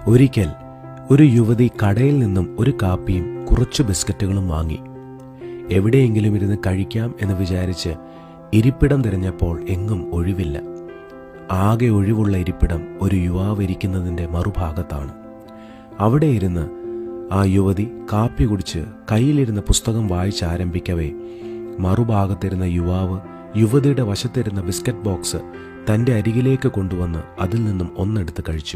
ഒരിക്കൽ ഒരു യുവതി കടയിൽ നിന്നും ഒരു കാപ്പിയും കുറച്ച് ബിസ്ക്കറ്റുകളും വാങ്ങി എവിടെയെങ്കിലും ഇരുന്ന് കഴിക്കാം എന്ന് വിചാരിച്ച് ഇരിപ്പിടം തിരഞ്ഞപ്പോൾ എങ്ങും ഒഴിവില്ല ആകെ ഒഴിവുള്ള ഇരിപ്പിടം ഒരു യുവാവ് ഇരിക്കുന്നതിൻ്റെ മറുഭാഗത്താണ് അവിടെ ഇരുന്ന് ആ യുവതി കാപ്പി കുടിച്ച് കയ്യിലിരുന്ന പുസ്തകം വായിച്ചാരംഭിക്കവേ മറുഭാഗത്തിരുന്ന യുവാവ് യുവതിയുടെ വശത്തിരുന്ന ബിസ്ക്കറ്റ് ബോക്സ് തന്റെ അരികിലേക്ക് കൊണ്ടുവന്ന് അതിൽ നിന്നും ഒന്നെടുത്ത് കഴിച്ചു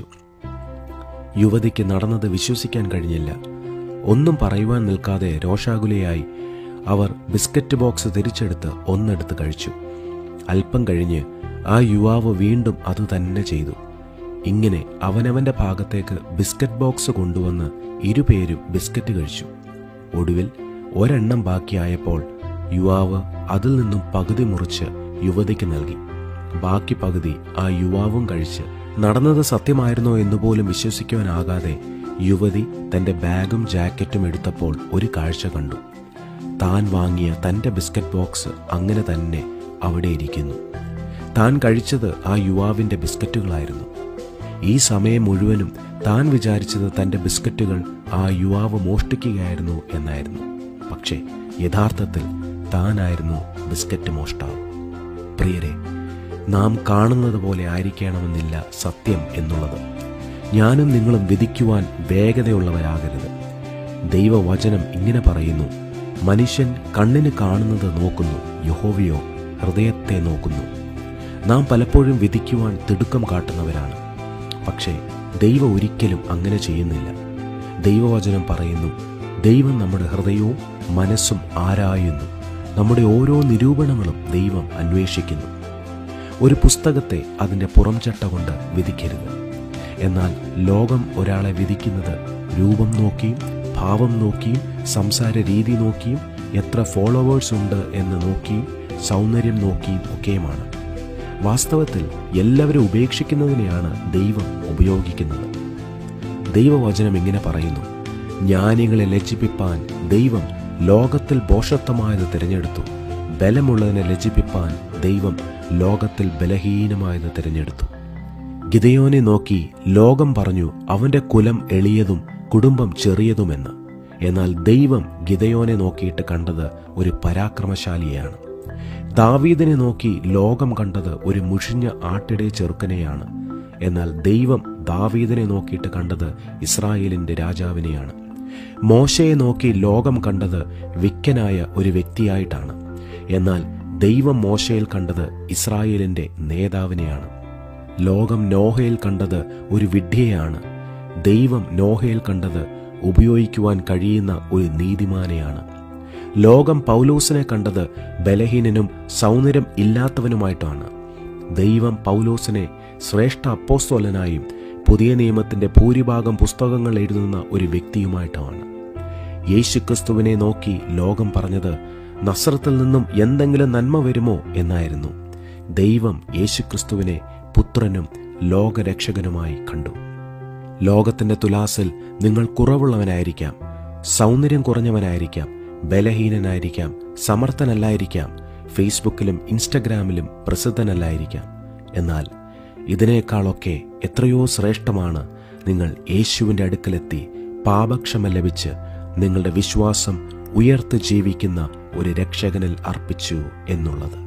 യുവതിക്ക് നടന്നത് വിശ്വസിക്കാൻ കഴിഞ്ഞില്ല ഒന്നും പറയുവാൻ നിൽക്കാതെ രോഷാകുലയായി അവർ ബിസ്ക്കറ്റ് ബോക്സ് തിരിച്ചെടുത്ത് ഒന്നെടുത്ത് കഴിച്ചു അല്പം കഴിഞ്ഞ് ആ യുവാവ് വീണ്ടും അത് തന്നെ ചെയ്തു ഇങ്ങനെ അവനവന്റെ ഭാഗത്തേക്ക് ബിസ്ക്കറ്റ് ബോക്സ് കൊണ്ടുവന്ന് ഇരുപേരും ബിസ്ക്കറ്റ് കഴിച്ചു ഒടുവിൽ ഒരെണ്ണം ബാക്കിയായപ്പോൾ യുവാവ് അതിൽ നിന്നും പകുതി മുറിച്ച് യുവതിക്ക് നൽകി ബാക്കി പകുതി ആ യുവാവും കഴിച്ച് നടന്നത് സത്യമായിരുന്നോ എന്നുപോലും വിശ്വസിക്കുവാനാകാതെ യുവതി തന്റെ ബാഗും ജാക്കറ്റും എടുത്തപ്പോൾ ഒരു കാഴ്ച കണ്ടു താൻ വാങ്ങിയ തന്റെ ബിസ്ക്കറ്റ് ബോക്സ് അങ്ങനെ തന്നെ അവിടെ ഇരിക്കുന്നു താൻ കഴിച്ചത് ആ യുവാവിന്റെ ബിസ്ക്കറ്റുകളായിരുന്നു ഈ സമയം മുഴുവനും താൻ വിചാരിച്ചത് തന്റെ ബിസ്ക്കറ്റുകൾ ആ യുവാവ് മോഷ്ടിക്കുകയായിരുന്നു എന്നായിരുന്നു പക്ഷേ യഥാർത്ഥത്തിൽ താനായിരുന്നു ബിസ്ക്കറ്റ് മോഷ്ടാവ് പ്രിയരെ നാം കാണുന്നത് പോലെ ആയിരിക്കണമെന്നില്ല സത്യം എന്നുള്ളത് ഞാനും നിങ്ങളും വിധിക്കുവാൻ വേഗതയുള്ളവരാകരുത് ദൈവവചനം ഇങ്ങനെ പറയുന്നു മനുഷ്യൻ കണ്ണിന് കാണുന്നത് നോക്കുന്നു യഹോവയോ ഹൃദയത്തെ നോക്കുന്നു നാം പലപ്പോഴും വിധിക്കുവാൻ തിടുക്കം കാട്ടുന്നവരാണ് പക്ഷേ ദൈവം ഒരിക്കലും അങ്ങനെ ചെയ്യുന്നില്ല ദൈവവചനം പറയുന്നു ദൈവം നമ്മുടെ ഹൃദയവും മനസ്സും ആരായുന്നു നമ്മുടെ ഓരോ നിരൂപണങ്ങളും ദൈവം അന്വേഷിക്കുന്നു ഒരു പുസ്തകത്തെ അതിൻ്റെ പുറംചട്ട കൊണ്ട് വിധിക്കരുത് എന്നാൽ ലോകം ഒരാളെ വിധിക്കുന്നത് രൂപം നോക്കിയും ഭാവം നോക്കിയും സംസാര രീതി നോക്കിയും എത്ര ഫോളോവേഴ്സ് ഉണ്ട് എന്ന് നോക്കിയും സൗന്ദര്യം നോക്കിയും ഒക്കെയുമാണ് വാസ്തവത്തിൽ എല്ലാവരും ഉപേക്ഷിക്കുന്നതിനെയാണ് ദൈവം ഉപയോഗിക്കുന്നത് ദൈവവചനം ഇങ്ങനെ പറയുന്നു ജ്ഞാനികളെ ലജ്ജിപ്പിപ്പാൻ ദൈവം ലോകത്തിൽ ഭോഷത്വമായത് തിരഞ്ഞെടുത്തു ബലമുള്ളതിനെ ലജ്ജിപ്പിപ്പാൻ ദൈവം ലോകത്തിൽ ബലഹീനമായത് തിരഞ്ഞെടുത്തു ഗിതയോനെ നോക്കി ലോകം പറഞ്ഞു അവന്റെ കുലം എളിയതും കുടുംബം ചെറിയതുമെന്ന് എന്നാൽ ദൈവം ഗിതയോനെ നോക്കിയിട്ട് കണ്ടത് ഒരു പരാക്രമശാലിയെയാണ് ദാവീദിനെ നോക്കി ലോകം കണ്ടത് ഒരു മുഷിഞ്ഞ ആട്ടിടെ ചെറുക്കനെയാണ് എന്നാൽ ദൈവം ദാവീദിനെ നോക്കിയിട്ട് കണ്ടത് ഇസ്രായേലിന്റെ രാജാവിനെയാണ് മോശയെ നോക്കി ലോകം കണ്ടത് വിക്കനായ ഒരു വ്യക്തിയായിട്ടാണ് എന്നാൽ ദൈവം മോശയിൽ കണ്ടത് ഇസ്രായേലിന്റെ നേതാവിനെയാണ് ലോകം നോഹയിൽ കണ്ടത് ഒരു വിഡ്ഢിയെയാണ് ദൈവം നോഹയിൽ കണ്ടത് ഉപയോഗിക്കുവാൻ കഴിയുന്ന ഒരു നീതിമാനെയാണ് ലോകം പൗലോസിനെ കണ്ടത് ബലഹീനനും സൗന്ദര്യം ഇല്ലാത്തവനുമായിട്ടാണ് ദൈവം പൗലോസിനെ ശ്രേഷ്ഠ അപ്പോസ്തോലനായും പുതിയ നിയമത്തിന്റെ ഭൂരിഭാഗം പുസ്തകങ്ങൾ എഴുതുന്ന ഒരു വ്യക്തിയുമായിട്ടാണ് യേശുക്രിസ്തുവിനെ നോക്കി ലോകം പറഞ്ഞത് നസ്രത്തിൽ നിന്നും എന്തെങ്കിലും നന്മ വരുമോ എന്നായിരുന്നു ദൈവം യേശുക്രിസ്തുവിനെ പുത്രനും ലോകരക്ഷകനുമായി കണ്ടു ലോകത്തിന്റെ തുലാസിൽ നിങ്ങൾ കുറവുള്ളവനായിരിക്കാം സൗന്ദര്യം കുറഞ്ഞവനായിരിക്കാം ബലഹീനനായിരിക്കാം സമർത്ഥനല്ലായിരിക്കാം ഫേസ്ബുക്കിലും ഇൻസ്റ്റഗ്രാമിലും പ്രസിദ്ധനല്ലായിരിക്കാം എന്നാൽ ഇതിനേക്കാളൊക്കെ എത്രയോ ശ്രേഷ്ഠമാണ് നിങ്ങൾ യേശുവിൻ്റെ അടുക്കലെത്തി പാപക്ഷമ ലഭിച്ച് നിങ്ങളുടെ വിശ്വാസം ഉയർത്ത് ജീവിക്കുന്ന ഒരു രക്ഷകനിൽ അർപ്പിച്ചു എന്നുള്ളത്